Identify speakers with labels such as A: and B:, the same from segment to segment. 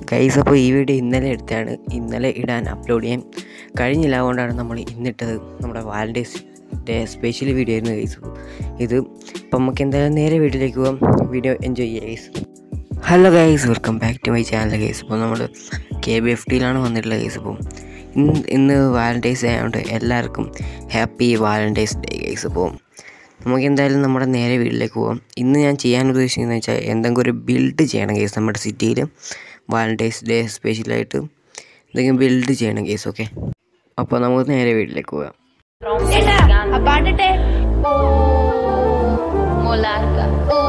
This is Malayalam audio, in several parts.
A: ഗൈസ് അപ്പോൾ ഈ വീഡിയോ ഇന്നലെ എടുത്താണ് ഇന്നലെ ഇടാൻ അപ്ലോഡ് ചെയ്യാൻ കഴിഞ്ഞില്ല അതുകൊണ്ടാണ് നമ്മൾ ഇന്നിട്ടത് നമ്മുടെ വാലൻറ്റൈൻസ് ഡേ സ്പെഷ്യൽ വീഡിയോ ആയിരുന്നു ഗൈസ് ഇത് അപ്പം നമുക്ക് എന്തായാലും നേരെ വീട്ടിലേക്ക് പോകാം വീഡിയോ എൻജോയ് ചെയ്യാം guys hello guys welcome back to my channel guys അപ്പോൾ നമ്മൾ കെ ബി എഫ് ടിയിലാണ് വന്നിട്ടുള്ളത് ഗൈസ് അപ്പോൾ ഇന്ന് ഇന്ന് വാലൻറ്റൈൻസ് ഡേ ആയതുകൊണ്ട് എല്ലാവർക്കും ഹാപ്പി വാലൻറ്റൈൻസ് ഡേ ഗൈസ് അപ്പോൾ നമുക്ക് എന്തായാലും നമ്മുടെ നേരെ വീട്ടിലേക്ക് പോകാം ഇന്ന് ഞാൻ ചെയ്യാൻ ഉദ്ദേശിക്കുന്നത് വെച്ചാൽ എന്തെങ്കിലും ഒരു ബിൽഡ് ചെയ്യണം കേസ് നമ്മുടെ സിറ്റിയിൽ വാലൻറ്റൈൻസ് ഡേ സ്പെഷ്യലായിട്ട് എന്തെങ്കിലും ബിൽഡ് ചെയ്യണം കേസ് ഓക്കെ അപ്പോൾ നമുക്ക് നേരെ വീട്ടിലേക്ക് പോകാം
B: ചേട്ടാ ആ പാട്ടിട്ടെ ഓ മൊലാർക്ക ഓ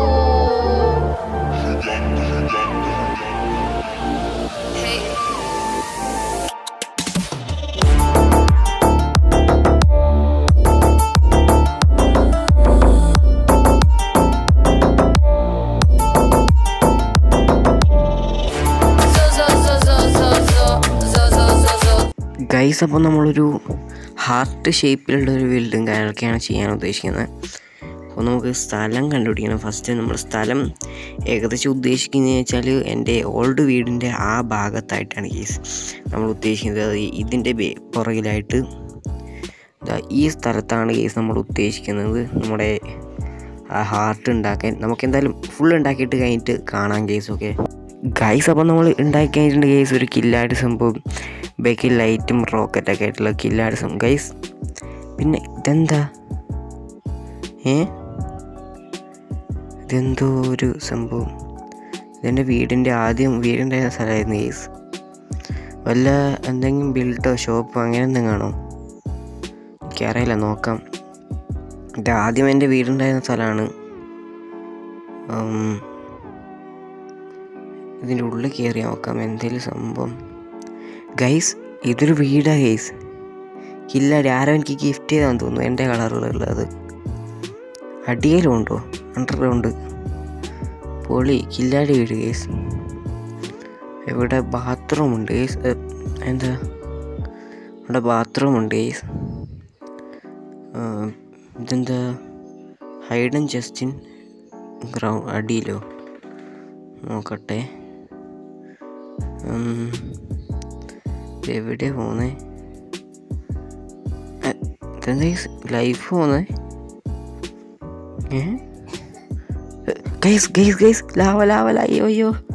A: ഗൈസ് അപ്പോൾ നമ്മളൊരു ഹാർട്ട് ഷേപ്പിലുള്ള ഒരു ബിൽഡും കാര്യങ്ങളൊക്കെയാണ് ചെയ്യാൻ ഉദ്ദേശിക്കുന്നത് അപ്പോൾ നമുക്ക് സ്ഥലം കണ്ടുപിടിക്കണം ഫസ്റ്റ് നമ്മൾ സ്ഥലം ഏകദേശം ഉദ്ദേശിക്കുന്നത് വെച്ചാൽ എൻ്റെ ഓൾഡ് വീടിൻ്റെ ആ ഭാഗത്തായിട്ടാണ് കേസ് നമ്മൾ ഉദ്ദേശിക്കുന്നത് അത് ഇതിൻ്റെ ബേ പുറകിലായിട്ട് ദാ ഈ സ്ഥലത്താണ് കേസ് നമ്മൾ ഉദ്ദേശിക്കുന്നത് നമ്മുടെ ആ ഹാർട്ട് ഉണ്ടാക്കാൻ നമുക്ക് എന്തായാലും ഫുൾ ഉണ്ടാക്കിയിട്ട് കഴിഞ്ഞിട്ട് കാണാം കേസ് ഓക്കെ ഗൈസ് അപ്പോൾ നമ്മൾ ഉണ്ടാക്കി കഴിഞ്ഞിട്ടുണ്ട് കേസ് ഒരു കില്ലാടി സംഭവം ബാക്കി ലൈറ്റും റോക്കറ്റൊക്കെ ആയിട്ടുള്ള കില്ലാടി സംഭവം ഗൈസ് പിന്നെ ഇതെന്താ ഏ ഇതെന്തോ ഒരു സംഭവം ഇതെൻ്റെ വീടിൻ്റെ ആദ്യം വീടുണ്ടായിരുന്ന സ്ഥലമായിരുന്നു കേസ് വല്ല എന്തെങ്കിലും ബിൽഡോ ഷോപ്പോ അങ്ങനെ എന്തെങ്കിലും കാണോ എനിക്കറിയില്ല നോക്കാം ഇത് ആദ്യം എൻ്റെ വീടുണ്ടായിരുന്ന സ്ഥലമാണ് ഇതിൻ്റെ ഉള്ളിൽ കയറി നോക്കാം എന്തെങ്കിലും സംഭവം ഗൈസ് ഇതൊരു വീടാ ഗൈസ് ഇല്ലാടി ആരോ എനിക്ക് ഗിഫ്റ്റ് ചെയ്താന്ന് തോന്നുന്നു എൻ്റെ കളറുകളുള്ളത് അടിയിലും ഉണ്ടോ അണ്ടർഗ്രൗണ്ട് പൊളി കില്ലാടി വീട് ഗൈസ് ഇവിടെ ബാത്റൂം ഉണ്ട് ഗൈസ് എന്താ ഇവിടെ ബാത്റൂം ഉണ്ട് ഗൈസ് ഇതെന്താ ഹൈഡൻ ജസ്റ്റിൻ ഗ്രൗ അടിയിലോ നോക്കട്ടെ എവിടെ പോന്നേ ഇതെന്താ ലൈഫ് പോന്നേ ഏ ഗൈസ് ഗൈസ് ഗൈസ് ലാവ ലാവ ലാ അയ്യോ അയ്യോ